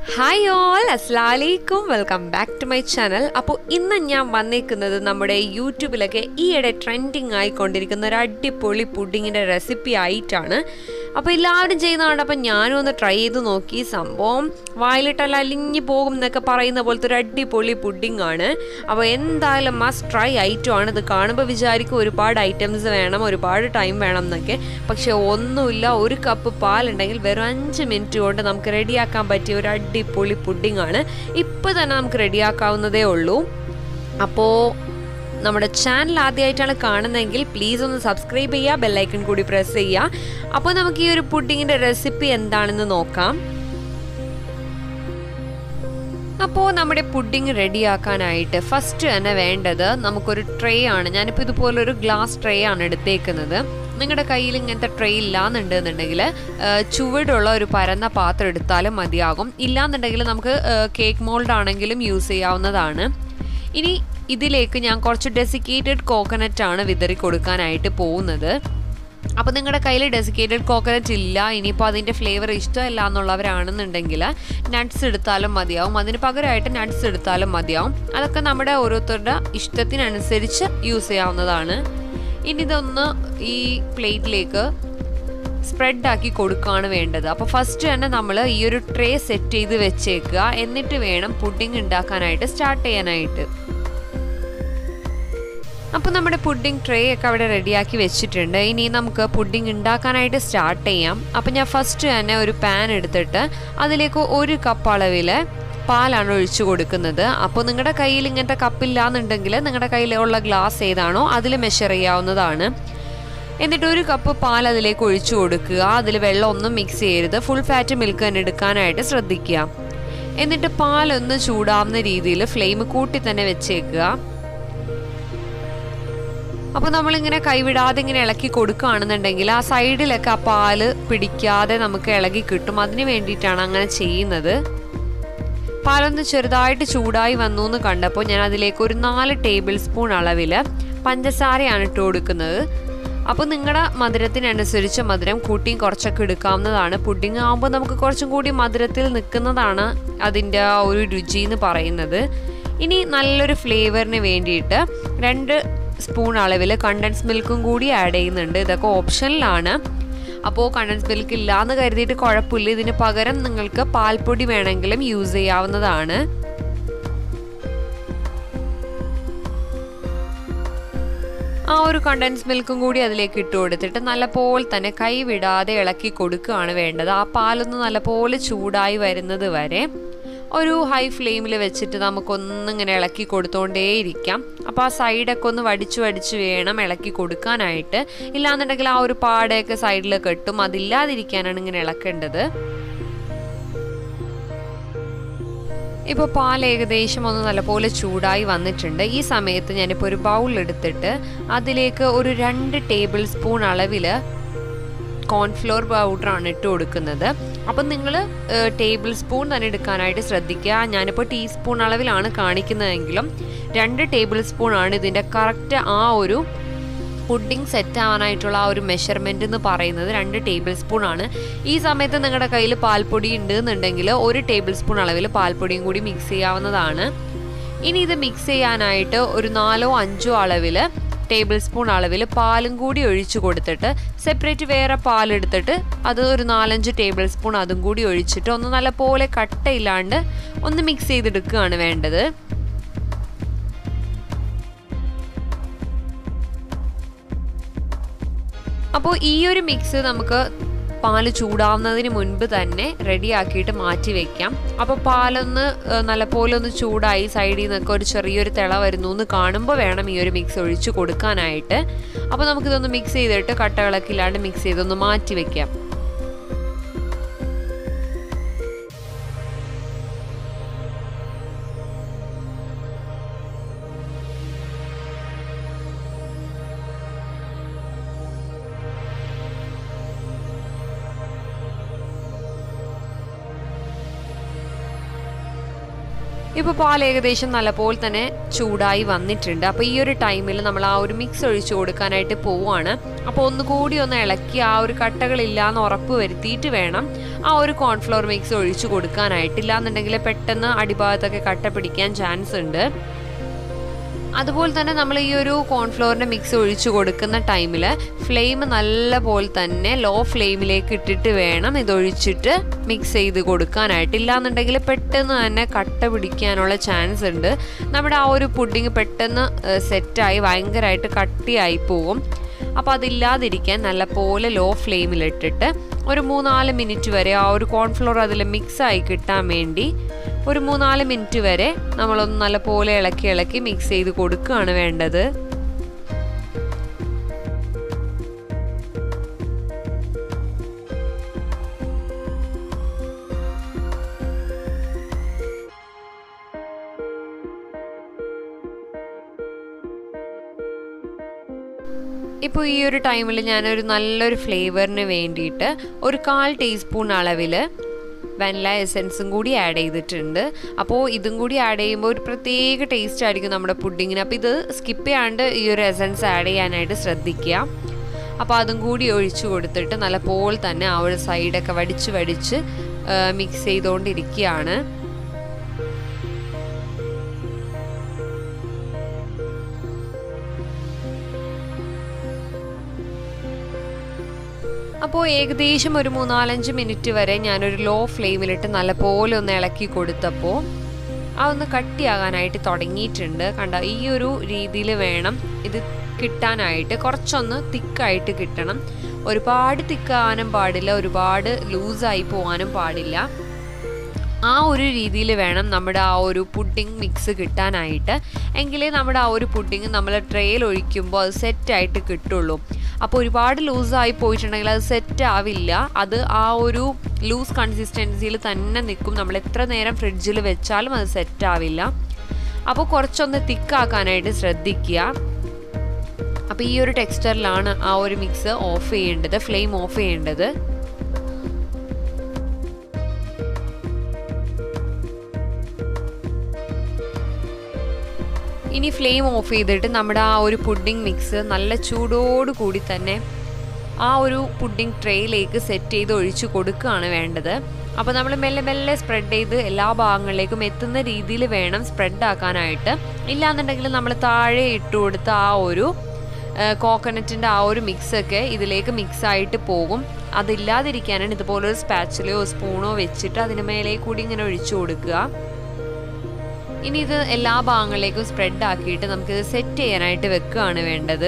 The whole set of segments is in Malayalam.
ഹായ് ഓൾ അസ്ലാലേക്കും welcome back to my channel അപ്പോൾ ഇന്ന് ഞാൻ വന്നേക്കുന്നത് നമ്മുടെ യൂട്യൂബിലൊക്കെ ഈയിടെ ട്രെൻഡിങ് ആയിക്കൊണ്ടിരിക്കുന്ന ഒരു അടിപൊളി പുഡിങ്ങിൻ്റെ റെസിപ്പി ആയിട്ടാണ് അപ്പോൾ എല്ലാവരും ചെയ്യുന്ന കണ്ടപ്പോൾ ഞാനും ഒന്ന് ട്രൈ ചെയ്ത് നോക്കി സംഭവം വായിലിട്ടാൽ അലിഞ്ഞു പോകും എന്നൊക്കെ പറയുന്ന പോലത്തെ ഒരു അടിപൊളി പുഡിംഗ് ആണ് അപ്പോൾ എന്തായാലും മസ്റ്റ് ട്രൈ ഐറ്റം ആണ് ഇത് കാണുമ്പോൾ വിചാരിക്കും ഒരുപാട് ഐറ്റംസ് വേണം ഒരുപാട് ടൈം വേണം എന്നൊക്കെ പക്ഷേ ഒന്നുമില്ല ഒരു കപ്പ് പാലുണ്ടെങ്കിൽ വെറും അഞ്ച് മിനിറ്റ് കൊണ്ട് നമുക്ക് റെഡിയാക്കാൻ പറ്റിയ ഒരു അടിപൊളി പുഡിംഗ് ആണ് ഇപ്പോൾ തന്നെ നമുക്ക് റെഡിയാക്കാവുന്നതേ ഉള്ളൂ അപ്പോൾ നമ്മുടെ ചാനൽ ആദ്യമായിട്ടാണ് കാണുന്നതെങ്കിൽ പ്ലീസ് ഒന്ന് സബ്സ്ക്രൈബ് ചെയ്യുക ബെല്ലൈക്കൺ കൂടി പ്രസ് ചെയ്യുക അപ്പോൾ നമുക്ക് ഈ ഒരു പുഡിങ്ങിൻ്റെ റെസിപ്പി എന്താണെന്ന് നോക്കാം അപ്പോൾ നമ്മുടെ പുഡിങ് റെഡിയാക്കാനായിട്ട് ഫസ്റ്റ് തന്നെ വേണ്ടത് നമുക്കൊരു ട്രേ ആണ് ഞാനിപ്പോൾ ഇതുപോലൊരു ഗ്ലാസ് ട്രേ ആണ് എടുത്തേക്കുന്നത് നിങ്ങളുടെ കയ്യിൽ ഇങ്ങനത്തെ ട്രേ ഇല്ലാന്നുണ്ടെന്നുണ്ടെങ്കിൽ ചുവടുള്ള ഒരു പരന്ന പാത്രം എടുത്താലും മതിയാകും ഇല്ലാന്നുണ്ടെങ്കിൽ നമുക്ക് കേക്ക് മോൾഡ് ആണെങ്കിലും യൂസ് ചെയ്യാവുന്നതാണ് ഇനി ഇതിലേക്ക് ഞാൻ കുറച്ച് ഡെസിക്കേറ്റഡ് കോക്കനറ്റ് ആണ് വിതറി കൊടുക്കാനായിട്ട് പോകുന്നത് അപ്പോൾ നിങ്ങളുടെ കയ്യിൽ ഡെസിക്കേറ്റഡ് കോക്കനറ്റ് ഇല്ല ഇനിയിപ്പോൾ അതിൻ്റെ ഫ്ലേവർ ഇഷ്ടമല്ല എന്നുള്ളവരാണെന്നുണ്ടെങ്കിൽ നട്ട്സ് എടുത്താലും മതിയാവും അതിന് പകരമായിട്ട് നട്ട്സ് എടുത്താലും മതിയാവും അതൊക്കെ നമ്മുടെ ഓരോരുത്തരുടെ ഇഷ്ടത്തിനനുസരിച്ച് യൂസ് ചെയ്യാവുന്നതാണ് ഇനി ഇതൊന്ന് ഈ പ്ലേറ്റിലേക്ക് സ്പ്രെഡാക്കി കൊടുക്കുകയാണ് വേണ്ടത് അപ്പോൾ ഫസ്റ്റ് തന്നെ നമ്മൾ ഈ ഒരു ട്രേ സെറ്റ് ചെയ്ത് വെച്ചേക്കുക എന്നിട്ട് വേണം പുഡിംഗ് ഉണ്ടാക്കാനായിട്ട് സ്റ്റാർട്ട് ചെയ്യാനായിട്ട് അപ്പോൾ നമ്മുടെ പുഡിംഗ് ട്രേ ഒക്കെ അവിടെ റെഡിയാക്കി വെച്ചിട്ടുണ്ട് ഇനി നമുക്ക് പുഡിംഗ് ഉണ്ടാക്കാനായിട്ട് സ്റ്റാർട്ട് ചെയ്യാം അപ്പോൾ ഞാൻ ഫസ്റ്റ് തന്നെ ഒരു പാൻ എടുത്തിട്ട് അതിലേക്ക് ഒരു കപ്പ് അളവിൽ പാലാണ് ഒഴിച്ചു കൊടുക്കുന്നത് അപ്പോൾ നിങ്ങളുടെ കയ്യിൽ ഇങ്ങനത്തെ കപ്പില്ലാന്നുണ്ടെങ്കിൽ നിങ്ങളുടെ കയ്യിലുള്ള ഗ്ലാസ് ഏതാണോ അതിൽ മെഷർ ചെയ്യാവുന്നതാണ് എന്നിട്ട് ഒരു കപ്പ് പാൽ അതിലേക്ക് ഒഴിച്ചു കൊടുക്കുക അതിൽ വെള്ളം ഒന്നും മിക്സ് ചെയ്യരുത് ഫുൾ ഫാറ്റ് മിൽക്ക് തന്നെ എടുക്കാനായിട്ട് ശ്രദ്ധിക്കുക എന്നിട്ട് പാലൊന്ന് ചൂടാവുന്ന രീതിയിൽ ഫ്ലെയിം കൂട്ടി തന്നെ വെച്ചേക്കുക അപ്പോൾ നമ്മളിങ്ങനെ കൈവിടാതെ ഇങ്ങനെ ഇളക്കി കൊടുക്കുകയാണെന്നുണ്ടെങ്കിൽ ആ സൈഡിലൊക്കെ ആ പാല് പിടിക്കാതെ നമുക്ക് ഇളകി കിട്ടും അതിന് വേണ്ടിയിട്ടാണ് അങ്ങനെ ചെയ്യുന്നത് പാലൊന്ന് ചെറുതായിട്ട് ചൂടായി വന്നു എന്ന് കണ്ടപ്പോൾ ഞാൻ അതിലേക്ക് ഒരു നാല് ടേബിൾ സ്പൂൺ അളവിൽ പഞ്ചസാരയാണ് ഇട്ട് കൊടുക്കുന്നത് അപ്പോൾ നിങ്ങളുടെ മധുരത്തിനനുസരിച്ച് മധുരം കൂട്ടിയും കുറച്ചൊക്കെ എടുക്കാവുന്നതാണ് പുഡിംഗ് ആകുമ്പോൾ നമുക്ക് കുറച്ചും കൂടി മധുരത്തിൽ നിൽക്കുന്നതാണ് അതിൻ്റെ ആ ഒരു രുചി എന്ന് പറയുന്നത് ഇനി നല്ലൊരു ഫ്ലേവറിന് വേണ്ടിയിട്ട് രണ്ട് സ്പൂൺ അളവിൽ കണ്ടൻസ് മിൽക്കും കൂടി ആഡ് ചെയ്യുന്നുണ്ട് ഇതൊക്കെ ഓപ്ഷനിലാണ് അപ്പോൾ കണ്ടൻസ് മിൽക്ക് ഇല്ലാന്ന് കരുതിയിട്ട് കുഴപ്പമില്ല ഇതിന് പകരം നിങ്ങൾക്ക് പാൽപ്പൊടി വേണമെങ്കിലും യൂസ് ചെയ്യാവുന്നതാണ് ആ ഒരു കണ്ടൻസ് മിൽക്കും കൂടി അതിലേക്ക് ഇട്ട് കൊടുത്തിട്ട് നല്ലപോലെ തന്നെ കൈ വിടാതെ ഇളക്കി കൊടുക്കുകയാണ് വേണ്ടത് ആ പാലൊന്ന് നല്ലപോലെ ചൂടായി വരുന്നത് വരെ ഒരു ഹൈ ഫ്ലെയിമിൽ വെച്ചിട്ട് നമുക്കൊന്നിങ്ങനെ ഇളക്കി കൊടുത്തോണ്ടേയിരിക്കാം അപ്പോൾ ആ സൈഡൊക്കെ ഒന്ന് വടിച്ചു വടിച്ച് വേണം ഇളക്കി കൊടുക്കാനായിട്ട് ഇല്ലാന്നുണ്ടെങ്കിൽ ആ ഒരു പാടയൊക്കെ സൈഡിൽ കെട്ടും അതില്ലാതിരിക്കാനാണ് ഇങ്ങനെ ഇളക്കേണ്ടത് ഇപ്പോൾ പാൽ ഏകദേശം ഒന്ന് നല്ലപോലെ ചൂടായി വന്നിട്ടുണ്ട് ഈ സമയത്ത് ഞാനിപ്പോൾ ഒരു ബൗൾ എടുത്തിട്ട് അതിലേക്ക് ഒരു രണ്ട് ടേബിൾ സ്പൂൺ അളവിൽ കോൺഫ്ലോർ പൗഡറാണ് ഇട്ട് കൊടുക്കുന്നത് അപ്പം നിങ്ങൾ ടേബിൾ സ്പൂൺ തന്നെ എടുക്കാനായിട്ട് ശ്രദ്ധിക്കുക ഞാനിപ്പോൾ ടീസ്പൂൺ അളവിലാണ് കാണിക്കുന്നതെങ്കിലും രണ്ട് ടേബിൾ സ്പൂൺ ആണ് ഇതിൻ്റെ കറക്റ്റ് ആ ഒരു പുഡിംഗ് സെറ്റ് ആവാനായിട്ടുള്ള ആ ഒരു മെഷർമെൻറ്റ് എന്ന് പറയുന്നത് രണ്ട് ടേബിൾ സ്പൂൺ ആണ് ഈ സമയത്ത് നിങ്ങളുടെ കയ്യിൽ പാൽപ്പൊടി ഉണ്ട് എന്നുണ്ടെങ്കിൽ ഒരു ടേബിൾ സ്പൂൺ അളവിൽ പാൽപ്പൊടിയും കൂടി മിക്സ് ചെയ്യാവുന്നതാണ് ഇനി ഇത് മിക്സ് ചെയ്യാനായിട്ട് ഒരു നാലോ അഞ്ചോ അളവിൽ ടേബിൾ സ്പൂൺ അളവിൽ പാലും കൂടി ഒഴിച്ചു കൊടുത്തിട്ട് സെപ്പറേറ്റ് വേറെ പാലെടുത്തിട്ട് അത് ഒരു നാലഞ്ച് ടേബിൾ സ്പൂൺ അതും കൂടി ഒഴിച്ചിട്ട് ഒന്ന് നല്ലപോലെ കട്ടയില്ലാണ്ട് ഒന്ന് മിക്സ് ചെയ്തെടുക്കുകയാണ് വേണ്ടത് അപ്പോൾ ഈ ഒരു മിക്സ് നമുക്ക് പാല് ചൂടാവുന്നതിന് മുൻപ് തന്നെ റെഡിയാക്കിയിട്ട് മാറ്റി വെക്കാം അപ്പോൾ പാലൊന്ന് നല്ലപോലെ ഒന്ന് ചൂടായി സൈഡിൽ നിന്നൊക്കെ ഒരു ചെറിയൊരു തിള വരുന്നു എന്ന് കാണുമ്പോൾ വേണം ഈ ഒരു മിക്സ് ഒഴിച്ച് കൊടുക്കാനായിട്ട് അപ്പോൾ നമുക്കിതൊന്ന് മിക്സ് ചെയ്തിട്ട് കട്ടകളൊക്കെ ഇല്ലാണ്ട് മിക്സ് ചെയ്തൊന്ന് മാറ്റി വെക്കാം ഇപ്പോൾ പാൽ ഏകദേശം നല്ലപോലെ തന്നെ ചൂടായി വന്നിട്ടുണ്ട് അപ്പോൾ ഈ ഒരു ടൈമിൽ നമ്മൾ ആ ഒരു മിക്സ് ഒഴിച്ചു കൊടുക്കാനായിട്ട് പോവുകയാണ് അപ്പോൾ ഒന്നുകൂടി ഒന്ന് ഇളക്കി ആ ഒരു കട്ടകളില്ലാന്ന് ഉറപ്പ് വരുത്തിയിട്ട് വേണം ആ ഒരു കോൺഫ്ലോർ മിക്സ് ഒഴിച്ചു കൊടുക്കാനായിട്ട് ഇല്ലാന്നുണ്ടെങ്കിൽ പെട്ടെന്ന് അടിഭാഗത്തൊക്കെ കട്ട പിടിക്കാൻ ചാൻസ് ഉണ്ട് അതുപോലെ തന്നെ നമ്മൾ ഈ ഒരു കോൺഫ്ലോറിൻ്റെ മിക്സ് ഒഴിച്ചു കൊടുക്കുന്ന ടൈമിൽ ഫ്ലെയിം നല്ല പോലെ തന്നെ ലോ ഫ്ലെയിമിലേക്ക് ഇട്ടിട്ട് വേണം ഇതൊഴിച്ചിട്ട് മിക്സ് ചെയ്ത് കൊടുക്കാനായിട്ട് ഇല്ലാന്നുണ്ടെങ്കിൽ പെട്ടെന്ന് തന്നെ കട്ട പിടിക്കാനുള്ള ചാൻസ് ഉണ്ട് നമ്മുടെ ആ ഒരു പുഡിങ് പെട്ടെന്ന് സെറ്റായി ഭയങ്കരമായിട്ട് കട്ടിയായി പോകും അപ്പോൾ അതില്ലാതിരിക്കാൻ നല്ല പോലെ ലോ ഫ്ലെയിമിലിട്ടിട്ട് ഒരു മൂന്നാല് മിനിറ്റ് വരെ ആ ഒരു കോൺഫ്ലോർ അതിൽ മിക്സായി കിട്ടാൻ വേണ്ടി ഒരു മൂന്നാല് മിനിറ്റ് വരെ നമ്മളൊന്ന് നല്ലപോലെ ഇളക്കി ഇളക്കി മിക്സ് ചെയ്ത് കൊടുക്കുകയാണ് വേണ്ടത് ഇപ്പോൾ ഈ ഒരു ടൈമിൽ ഞാനൊരു നല്ലൊരു ഫ്ലേവറിന് വേണ്ടിയിട്ട് ഒരു കാൽ ടീസ്പൂൺ അളവിൽ വാനില എസൻസും കൂടി ആഡ് ചെയ്തിട്ടുണ്ട് അപ്പോൾ ഇതും കൂടി ആഡ് ചെയ്യുമ്പോൾ ഒരു പ്രത്യേക ടേസ്റ്റ് ആയിരിക്കും നമ്മുടെ പുഡിങ്ങിന് അപ്പോൾ ഇത് സ്കിപ്പ് ചെയ്യാണ്ട് ഈ ഒരു എസൻസ് ആഡ് ചെയ്യാനായിട്ട് ശ്രദ്ധിക്കുക അപ്പോൾ അതും കൂടി ഒഴിച്ചു കൊടുത്തിട്ട് നല്ലപോലെ തന്നെ ആ ഒരു സൈഡൊക്കെ വടിച്ച് വടിച്ച് മിക്സ് ചെയ്തുകൊണ്ടിരിക്കുകയാണ് അപ്പോൾ ഏകദേശം ഒരു മൂന്നാലഞ്ച് മിനിറ്റ് വരെ ഞാനൊരു ലോ ഫ്ലെയിമിലിട്ട് നല്ലപോലെ ഒന്ന് ഇളക്കി കൊടുത്തപ്പോൾ ആ ഒന്ന് കട്ടിയാകാനായിട്ട് തുടങ്ങിയിട്ടുണ്ട് കണ്ട ഈ ഒരു രീതിയിൽ വേണം ഇത് കിട്ടാനായിട്ട് കുറച്ചൊന്ന് തിക്കായിട്ട് കിട്ടണം ഒരുപാട് തിക്കാകാനും പാടില്ല ഒരുപാട് ലൂസായി പോകാനും പാടില്ല ആ ഒരു രീതിയിൽ വേണം നമ്മുടെ ആ ഒരു പുഡിംഗ് മിക്സ് കിട്ടാനായിട്ട് എങ്കിലേ നമ്മുടെ ആ ഒരു പുഡിംഗ് നമ്മൾ ട്രേയിൽ ഒഴിക്കുമ്പോൾ അത് സെറ്റായിട്ട് കിട്ടുള്ളൂ അപ്പോൾ ഒരുപാട് ലൂസായി പോയിട്ടുണ്ടെങ്കിൽ അത് സെറ്റ് ആവില്ല അത് ആ ഒരു ലൂസ് കൺസിസ്റ്റൻസിയിൽ തന്നെ നിൽക്കും നമ്മൾ എത്ര നേരം ഫ്രിഡ്ജിൽ വെച്ചാലും അത് സെറ്റ് ആവില്ല അപ്പോൾ കുറച്ചൊന്ന് തിക്കാക്കാനായിട്ട് ശ്രദ്ധിക്കുക അപ്പോൾ ഈ ഒരു ടെക്സ്ചറിലാണ് ആ ഒരു മിക്സ് ഓഫ് ചെയ്യേണ്ടത് ഫ്ലെയിം ഓഫ് ചെയ്യേണ്ടത് ഇനി ഫ്ലെയിം ഓഫ് ചെയ്തിട്ട് നമ്മുടെ ആ ഒരു പുഡിംഗ് മിക്സ് നല്ല ചൂടോട് കൂടി തന്നെ ആ ഒരു പുഡിംഗ് ട്രേയിലേക്ക് സെറ്റ് ചെയ്ത് ഒഴിച്ചു കൊടുക്കുകയാണ് വേണ്ടത് അപ്പോൾ നമ്മൾ മെല്ലെ മെല്ലെ സ്പ്രെഡ് ചെയ്ത് എല്ലാ ഭാഗങ്ങളിലേക്കും എത്തുന്ന രീതിയിൽ വേണം സ്പ്രെഡ് ആക്കാനായിട്ട് ഇല്ലാന്നുണ്ടെങ്കിൽ നമ്മൾ താഴെ ഇട്ട് കൊടുത്ത ആ ഒരു കോക്കനറ്റിൻ്റെ ആ ഒരു മിക്സൊക്കെ ഇതിലേക്ക് മിക്സ് ആയിട്ട് പോകും അതില്ലാതിരിക്കാനാണ് ഇതുപോലൊരു സ്പാച്ചിലോ സ്പൂണോ വെച്ചിട്ട് അതിന് മേലെ കൂടി ഇങ്ങനെ ഒഴിച്ചു കൊടുക്കുക ഇനി ഇത് എല്ലാ ഭാഗങ്ങളിലേക്കും സ്പ്രെഡ് ആക്കിയിട്ട് നമുക്കിത് സെറ്റ് ചെയ്യാനായിട്ട് വെക്കുകയാണ് വേണ്ടത്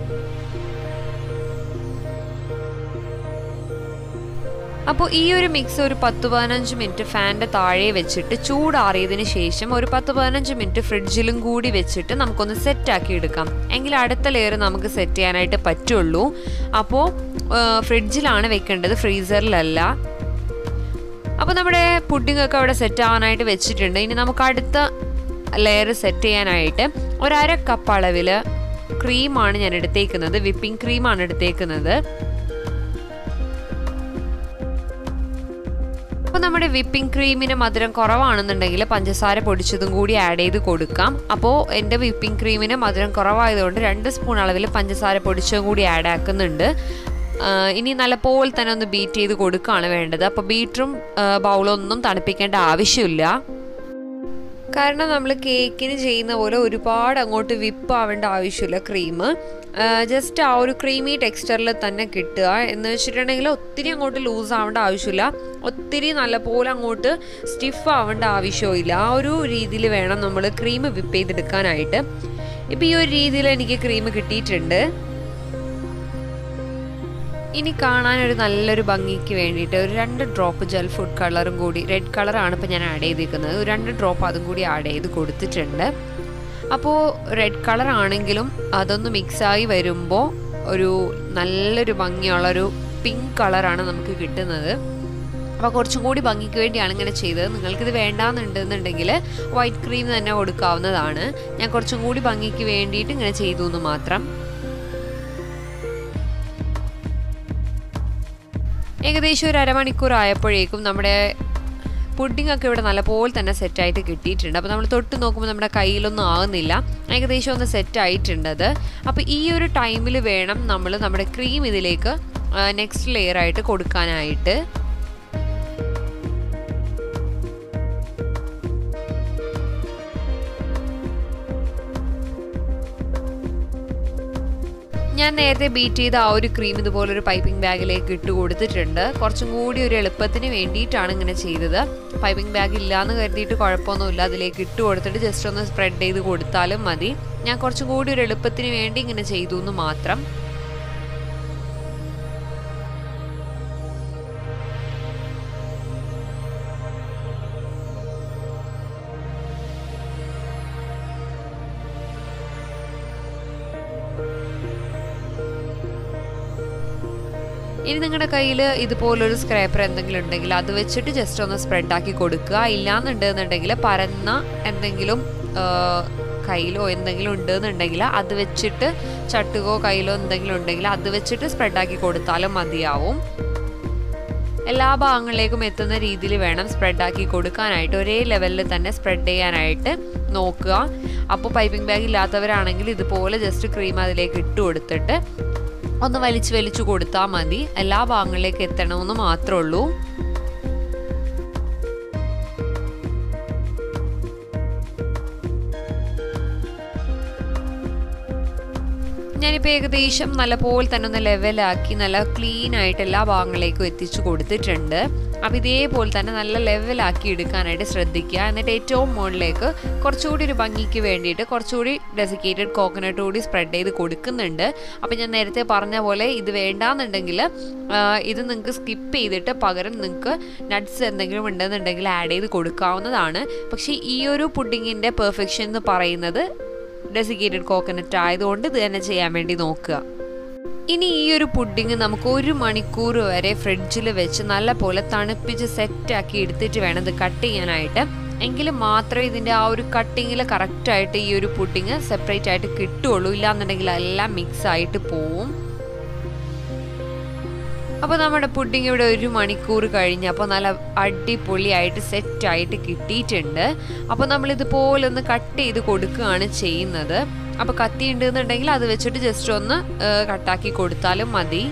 അപ്പോൾ ഈ ഒരു മിക്സ് ഒരു പത്ത് പതിനഞ്ച് മിനിറ്റ് ഫാൻ്റെ താഴെ വെച്ചിട്ട് ചൂടാറിയതിന് ശേഷം ഒരു പത്ത് പതിനഞ്ച് മിനിറ്റ് ഫ്രിഡ്ജിലും കൂടി വെച്ചിട്ട് നമുക്കൊന്ന് സെറ്റാക്കി എടുക്കാം എങ്കിൽ അടുത്ത ലെയർ നമുക്ക് സെറ്റ് ചെയ്യാനായിട്ട് പറ്റുള്ളൂ അപ്പോൾ ഫ്രിഡ്ജിലാണ് വെക്കേണ്ടത് ഫ്രീസറിലല്ല അപ്പോൾ നമ്മുടെ പുഡിംഗ് ഒക്കെ അവിടെ സെറ്റ് ആവാനായിട്ട് വെച്ചിട്ടുണ്ട് ഇനി നമുക്ക് അടുത്ത ലെയർ സെറ്റ് ചെയ്യാനായിട്ട് ഒരര കപ്പ് അളവിൽ ക്രീമാണ് ഞാൻ എടുത്തേക്കുന്നത് വിപ്പിംഗ് ക്രീമാണ് എടുത്തേക്കുന്നത് അപ്പോൾ നമ്മുടെ വിപ്പിംഗ് ക്രീമിന് മധുരം കുറവാണെന്നുണ്ടെങ്കിൽ പഞ്ചസാര പൊടിച്ചതും കൂടി ആഡ് ചെയ്ത് കൊടുക്കാം അപ്പോൾ എൻ്റെ വിപ്പിംഗ് ക്രീമിന് മധുരം കുറവായതുകൊണ്ട് രണ്ട് സ്പൂൺ അളവിൽ പഞ്ചസാര പൊടിച്ചതും കൂടി ആഡ് ആക്കുന്നുണ്ട് ഇനി നല്ലപോലെ തന്നെ ഒന്ന് ബീറ്റ് ചെയ്ത് കൊടുക്കുകയാണ് വേണ്ടത് അപ്പോൾ ബീറ്ററും ബൗളൊന്നും തണുപ്പിക്കേണ്ട ആവശ്യമില്ല കാരണം നമ്മൾ കേക്കിന് ചെയ്യുന്ന പോലെ ഒരുപാട് അങ്ങോട്ട് വിപ്പ് ആവേണ്ട ആവശ്യമില്ല ക്രീം ജസ്റ്റ് ആ ഒരു ക്രീമി ടെക്സ്ചറിൽ തന്നെ കിട്ടുക എന്ന് വെച്ചിട്ടുണ്ടെങ്കിൽ ഒത്തിരി അങ്ങോട്ട് ലൂസ് ആവേണ്ട ആവശ്യമില്ല ഒത്തിരി നല്ലപോലെ അങ്ങോട്ട് സ്റ്റിഫ് ആവേണ്ട ആവശ്യമില്ല ആ ഒരു രീതിയിൽ വേണം നമ്മൾ ക്രീം വിപ്പ് ചെയ്തെടുക്കാനായിട്ട് ഇപ്പം ഈ ഒരു രീതിയിൽ എനിക്ക് ക്രീം കിട്ടിയിട്ടുണ്ട് ഇനി കാണാൻ ഒരു നല്ലൊരു ഭംഗിക്ക് വേണ്ടിയിട്ട് ഒരു രണ്ട് ഡ്രോപ്പ് ജെൽ ഫുഡ് കളറും കൂടി റെഡ് കളറാണ് ഇപ്പോൾ ഞാൻ ആഡ് ചെയ്തിരിക്കുന്നത് ഒരു രണ്ട് ഡ്രോപ്പ് അതും കൂടി ആഡ് ചെയ്ത് കൊടുത്തിട്ടുണ്ട് അപ്പോൾ റെഡ് കളർ ആണെങ്കിലും അതൊന്ന് മിക്സായി വരുമ്പോൾ ഒരു നല്ലൊരു ഭംഗിയുള്ളൊരു പിങ്ക് കളറാണ് നമുക്ക് കിട്ടുന്നത് അപ്പോൾ കുറച്ചും കൂടി ഭംഗിക്ക് വേണ്ടിയാണ് ഇങ്ങനെ ചെയ്തത് നിങ്ങൾക്കിത് വേണ്ടാന്നുണ്ടെന്നുണ്ടെങ്കിൽ വൈറ്റ് ക്രീം തന്നെ കൊടുക്കാവുന്നതാണ് ഞാൻ കുറച്ചും കൂടി ഭംഗിക്ക് വേണ്ടിയിട്ട് ഇങ്ങനെ ചെയ്തു എന്ന് മാത്രം ഏകദേശം ഒരു അരമണിക്കൂർ ആയപ്പോഴേക്കും നമ്മുടെ പുഡിംഗ് ഒക്കെ ഇവിടെ നല്ലപോലെ തന്നെ സെറ്റായിട്ട് കിട്ടിയിട്ടുണ്ട് അപ്പോൾ നമ്മൾ തൊട്ട് നോക്കുമ്പോൾ നമ്മുടെ കയ്യിലൊന്നും ആകുന്നില്ല ഏകദേശം ഒന്ന് സെറ്റ് ആയിട്ടുണ്ട് അത് അപ്പോൾ ഈ ഒരു ടൈമിൽ വേണം നമ്മൾ നമ്മുടെ ക്രീം ഇതിലേക്ക് നെക്സ്റ്റ് ലെയർ ആയിട്ട് കൊടുക്കാനായിട്ട് ഞാൻ നേരത്തെ ബീറ്റ് ചെയ്ത ആ ഒരു ക്രീം ഇതുപോലൊരു പൈപ്പിംഗ് ബാഗിലേക്ക് ഇട്ട് കൊടുത്തിട്ടുണ്ട് കുറച്ചും കൂടി ഒരു എളുപ്പത്തിന് വേണ്ടിയിട്ടാണ് ഇങ്ങനെ ചെയ്തത് പൈപ്പിംഗ് ബാഗ് ഇല്ലയെന്ന് കരുതിയിട്ട് കുഴപ്പമൊന്നുമില്ല അതിലേക്ക് ഇട്ട് കൊടുത്തിട്ട് ജസ്റ്റ് ഒന്ന് സ്പ്രെഡ് ചെയ്ത് കൊടുത്താലും മതി ഞാൻ കുറച്ചും കൂടി ഒരു എളുപ്പത്തിന് വേണ്ടി ഇങ്ങനെ ചെയ്തു എന്ന് മാത്രം ഇനി നിങ്ങളുടെ കയ്യിൽ ഇതുപോലൊരു സ്ക്രാപ്പർ എന്തെങ്കിലും ഉണ്ടെങ്കിൽ അത് വെച്ചിട്ട് ജസ്റ്റ് ഒന്ന് സ്പ്രെഡ് ആക്കി കൊടുക്കുക ഇല്ലാന്നുണ്ടെന്നുണ്ടെങ്കിൽ പരന്ന എന്തെങ്കിലും കയ്യിലോ എന്തെങ്കിലും ഉണ്ടെന്നുണ്ടെങ്കിൽ അത് വെച്ചിട്ട് ചട്ടുകോ കയ്യിലോ എന്തെങ്കിലും ഉണ്ടെങ്കിൽ അത് വെച്ചിട്ട് സ്പ്രെഡാക്കി കൊടുത്താലും മതിയാവും എല്ലാ ഭാഗങ്ങളിലേക്കും എത്തുന്ന രീതിയിൽ വേണം സ്പ്രെഡാക്കി കൊടുക്കാനായിട്ട് ഒരേ ലെവലിൽ തന്നെ സ്പ്രെഡ് ചെയ്യാനായിട്ട് നോക്കുക അപ്പോൾ പൈപ്പിംഗ് ബാഗ് ഇല്ലാത്തവരാണെങ്കിൽ ഇതുപോലെ ജസ്റ്റ് ക്രീം അതിലേക്ക് ഇട്ട് കൊടുത്തിട്ട് ഒന്ന് വലിച്ചു വലിച്ചു കൊടുത്താൽ മതി എല്ലാ ഭാഗങ്ങളിലേക്ക് എത്തണമെന്ന് മാത്രമേ ഉള്ളൂ ഞാനിപ്പോൾ ഏകദേശം നല്ലപോലെ തന്നെ ഒന്ന് ലെവലാക്കി നല്ല ക്ലീൻ ആയിട്ട് എല്ലാ ഭാഗങ്ങളിലേക്കും എത്തിച്ചു കൊടുത്തിട്ടുണ്ട് അപ്പോൾ ഇതേപോലെ തന്നെ നല്ല ലെവലാക്കി എടുക്കാനായിട്ട് ശ്രദ്ധിക്കുക എന്നിട്ട് ഏറ്റവും മുകളിലേക്ക് കുറച്ചുകൂടി ഒരു ഭംഗിക്ക് വേണ്ടിയിട്ട് കുറച്ചുകൂടി ഡെസിക്കേറ്റഡ് കോക്കനട്ട് കൂടി സ്പ്രെഡ് ചെയ്ത് കൊടുക്കുന്നുണ്ട് അപ്പോൾ ഞാൻ നേരത്തെ പറഞ്ഞ പോലെ ഇത് വേണ്ടാന്നുണ്ടെങ്കിൽ ഇത് നിങ്ങൾക്ക് സ്കിപ്പ് ചെയ്തിട്ട് പകരം നിങ്ങൾക്ക് നട്ട്സ് എന്തെങ്കിലും ഉണ്ടെന്നുണ്ടെങ്കിൽ ആഡ് ചെയ്ത് കൊടുക്കാവുന്നതാണ് പക്ഷേ ഈ ഒരു പുഡിങ്ങിൻ്റെ പെർഫെക്ഷൻ എന്ന് പറയുന്നത് ഡെസിക്കേറ്റഡ് കോക്കനട്ട് ആയതുകൊണ്ട് ഇത് തന്നെ ചെയ്യാൻ വേണ്ടി നോക്കുക ഇനി ഈ ഒരു പുഡിങ് നമുക്ക് ഒരു മണിക്കൂർ വരെ ഫ്രിഡ്ജിൽ വെച്ച് നല്ല പോലെ തണുപ്പിച്ച് സെറ്റാക്കി എടുത്തിട്ട് വേണം ഇത് കട്ട് ചെയ്യാനായിട്ട് എങ്കിൽ മാത്രമേ ഇതിൻ്റെ ആ ഒരു കട്ടിങ്ങിൽ കറക്റ്റായിട്ട് ഈ ഒരു പുഡിങ് സെപ്പറേറ്റ് ആയിട്ട് കിട്ടുള്ളൂ ഇല്ലാന്നുണ്ടെങ്കിൽ എല്ലാം മിക്സ് ആയിട്ട് പോവും അപ്പോൾ നമ്മുടെ പുഡിങ് ഇവിടെ ഒരു മണിക്കൂർ കഴിഞ്ഞപ്പോൾ നല്ല അടിപൊളിയായിട്ട് സെറ്റായിട്ട് കിട്ടിയിട്ടുണ്ട് അപ്പോൾ നമ്മൾ ഇതുപോലെ ഒന്ന് കട്ട് ചെയ്ത് കൊടുക്കുകയാണ് ചെയ്യുന്നത് അപ്പോൾ കത്തി ഉണ്ടെന്നുണ്ടെങ്കിൽ അത് വെച്ചിട്ട് ജസ്റ്റ് ഒന്ന് കട്ടാക്കി കൊടുത്താലും മതി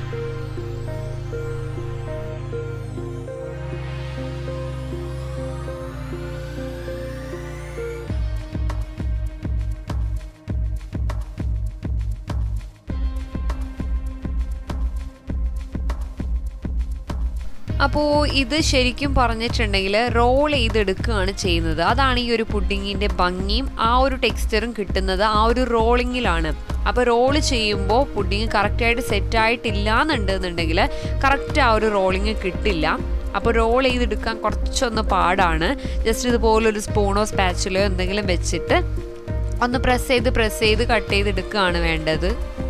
അപ്പോൾ ഇത് ശരിക്കും പറഞ്ഞിട്ടുണ്ടെങ്കിൽ റോൾ ചെയ്തെടുക്കുകയാണ് ചെയ്യുന്നത് അതാണ് ഈ ഒരു പുഡിങ്ങിൻ്റെ ഭംഗിയും ആ ഒരു ടെക്സ്ചറും കിട്ടുന്നത് ആ ഒരു റോളിങ്ങിലാണ് അപ്പോൾ റോൾ ചെയ്യുമ്പോൾ പുഡിങ് കറക്റ്റായിട്ട് സെറ്റായിട്ടില്ല എന്നുണ്ടെന്നുണ്ടെങ്കിൽ കറക്റ്റ് ആ ഒരു റോളിങ് കിട്ടില്ല അപ്പോൾ റോൾ ചെയ്തെടുക്കാൻ കുറച്ചൊന്ന് പാടാണ് ജസ്റ്റ് ഇതുപോലൊരു സ്പൂണോ സ്പാച്ചിലോ എന്തെങ്കിലും വെച്ചിട്ട് ഒന്ന് പ്രസ് ചെയ്ത് പ്രസ് ചെയ്ത് കട്ട് ചെയ്തെടുക്കുകയാണ് വേണ്ടത്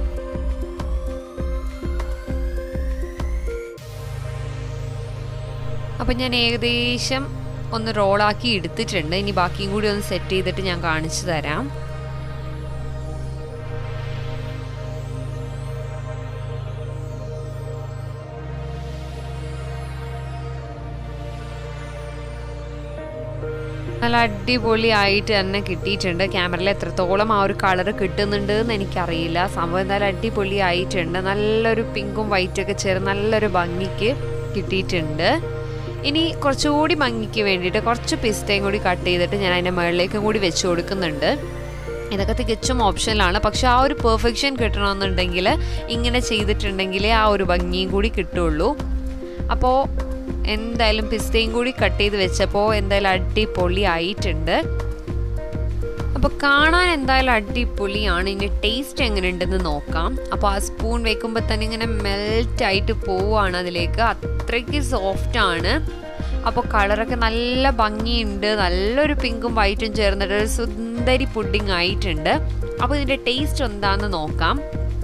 അപ്പം ഞാൻ ഏകദേശം ഒന്ന് റോളാക്കി എടുത്തിട്ടുണ്ട് ഇനി ബാക്കിയും കൂടി ഒന്ന് സെറ്റ് ചെയ്തിട്ട് ഞാൻ കാണിച്ചു തരാം നല്ല അടിപൊളിയായിട്ട് തന്നെ കിട്ടിയിട്ടുണ്ട് ക്യാമറയിൽ എത്രത്തോളം ആ ഒരു കളർ കിട്ടുന്നുണ്ട് എന്ന് എനിക്കറിയില്ല സംഭവം എന്തായാലും അടിപൊളിയായിട്ടുണ്ട് നല്ലൊരു പിങ്കും വൈറ്റൊക്കെ ചേർന്ന് നല്ലൊരു ഭംഗിക്ക് കിട്ടിയിട്ടുണ്ട് ഇനി കുറച്ചുകൂടി ഭംഗിക്ക് വേണ്ടിയിട്ട് കുറച്ച് പിസ്തയും കൂടി കട്ട് ചെയ്തിട്ട് ഞാൻ അതിൻ്റെ മുകളിലേക്കും കൂടി വെച്ച് കൊടുക്കുന്നുണ്ട് ഇതൊക്കെ തികച്ചും ഓപ്ഷനിലാണ് പക്ഷെ ആ ഒരു പെർഫെക്ഷൻ കിട്ടണമെന്നുണ്ടെങ്കിൽ ഇങ്ങനെ ചെയ്തിട്ടുണ്ടെങ്കിലേ ആ ഒരു ഭംഗിയും കൂടി കിട്ടുള്ളൂ അപ്പോൾ എന്തായാലും പിസ്തയും കൂടി കട്ട് ചെയ്ത് വെച്ചപ്പോൾ എന്തായാലും അടിപൊളി ആയിട്ടുണ്ട് അപ്പോൾ കാണാൻ എന്തായാലും അടിപൊളിയാണ് ഇനി ടേസ്റ്റ് എങ്ങനെ ഉണ്ടെന്ന് നോക്കാം അപ്പോൾ ആ സ്പൂൺ വെക്കുമ്പോൾ തന്നെ ഇങ്ങനെ മെൽറ്റ് ആയിട്ട് പോവുകയാണ് അതിലേക്ക് അത്രയ്ക്ക് സോഫ്റ്റ് ആണ് അപ്പോൾ കളറൊക്കെ നല്ല ഭംഗിയുണ്ട് നല്ലൊരു പിങ്കും വൈറ്റും ചേർന്നിട്ട് ഒരു സുന്ദരി പുഡിംഗ് ആയിട്ടുണ്ട് അപ്പോൾ ഇതിൻ്റെ ടേസ്റ്റ് എന്താണെന്ന് നോക്കാം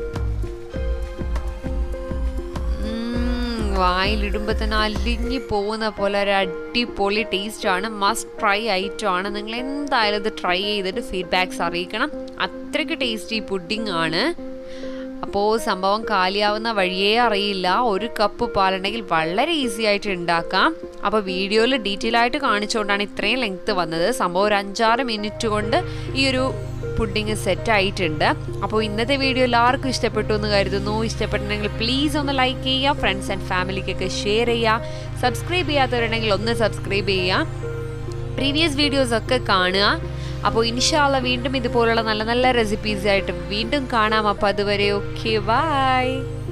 വായിലിടുമ്പോൾ തന്നെ അലിഞ്ഞു പോകുന്ന പോലെ ഒരു അടിപൊളി ടേസ്റ്റാണ് മസ്റ്റ് ട്രൈ ഐറ്റം ആണ് നിങ്ങൾ എന്തായാലും ഇത് ട്രൈ ചെയ്തിട്ട് ഫീഡ്ബാക്ക്സ് അറിയിക്കണം അത്രയ്ക്ക് ടേസ്റ്റി പുഡിംഗ് ആണ് അപ്പോൾ സംഭവം കാലിയാവുന്ന വഴിയേ അറിയില്ല ഒരു കപ്പ് പാലുണ്ടെങ്കിൽ വളരെ ഈസി ആയിട്ട് ഉണ്ടാക്കാം അപ്പോൾ വീഡിയോയിൽ ഡീറ്റെയിൽ ആയിട്ട് കാണിച്ചുകൊണ്ടാണ് ഇത്രയും ലെങ്ത് വന്നത് സംഭവം ഒരു അഞ്ചാറ് മിനിറ്റ് കൊണ്ട് ഈ ഒരു പുഡിങ് സെറ്റ് ആയിട്ടുണ്ട് അപ്പോൾ ഇന്നത്തെ വീഡിയോ എല്ലാവർക്കും ഇഷ്ടപ്പെട്ടു എന്ന് കരുതുന്നു ഇഷ്ടപ്പെട്ടിട്ടുണ്ടെങ്കിൽ പ്ലീസ് ഒന്ന് ലൈക്ക് ചെയ്യുക ഫ്രണ്ട്സ് ആൻഡ് ഫാമിലിക്കൊക്കെ ഷെയർ ചെയ്യുക സബ്സ്ക്രൈബ് ചെയ്യാത്തവരുണ്ടെങ്കിൽ ഒന്ന് സബ്സ്ക്രൈബ് ചെയ്യുക പ്രീവിയസ് വീഡിയോസ് ഒക്കെ കാണുക അപ്പോൾ ഇൻഷാല്ല വീണ്ടും ഇതുപോലുള്ള നല്ല നല്ല റെസിപ്പീസ് ആയിട്ട് വീണ്ടും കാണാം അപ്പോൾ അതുവരെ ഓക്കെ ബൈ